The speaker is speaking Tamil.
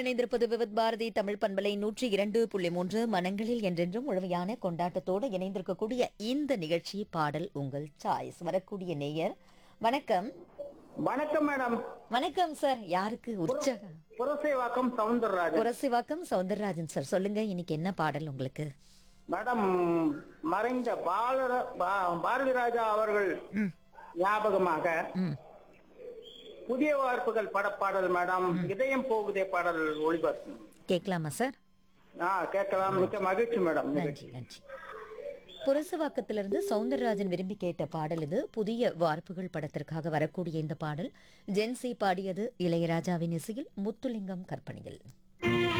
இணைந்திருப்பது விவத் பாரதி தமிழ் பண்பலை நூற்றி இரண்டு புள்ளி மூன்று மனங்களில் என்றென்றும் முழுமையான கொண்டாட்டத்தோடு இணைந்திருக்கக்கூடிய இந்த நிகழ்ச்சி பாடல் உங்கள் சாய்ஸ் வரக்கூடிய நேயர் வணக்கம் வணக்கம் மேடம் வணக்கம் சார் யாருக்கு உற்சாகம் புரசைவாக்கம் சவுந்தரராஜன் புரசிவாக்கம் சவுந்தரராஜன் சார் சொல்லுங்க இன்னைக்கு என்ன பாடல் உங்களுக்கு மேடம் மறைந்த பாலர பா- பாரதி ராஜா அவர்கள் ம், ஞாபகமாக ம். புதிய வார்ப்புகள் படப்பாடல் மேடம் இதயம் போகுதே பாடல் ஒளிபரப்பு கேட்கலாமா சார் ஆ கேட்கலாம் மிக்க மகிழ்ச்சி மேடம் நன்றி நன்றி புரசவாக்கத்திலிருந்து சவுந்தரராஜன் விரும்பி கேட்ட பாடல் இது புதிய வார்ப்புகள் படத்திற்காக வரக்கூடிய இந்த பாடல் ஜென்சி பாடியது இளையராஜாவின் இசையில் முத்துலிங்கம் கற்பனையில்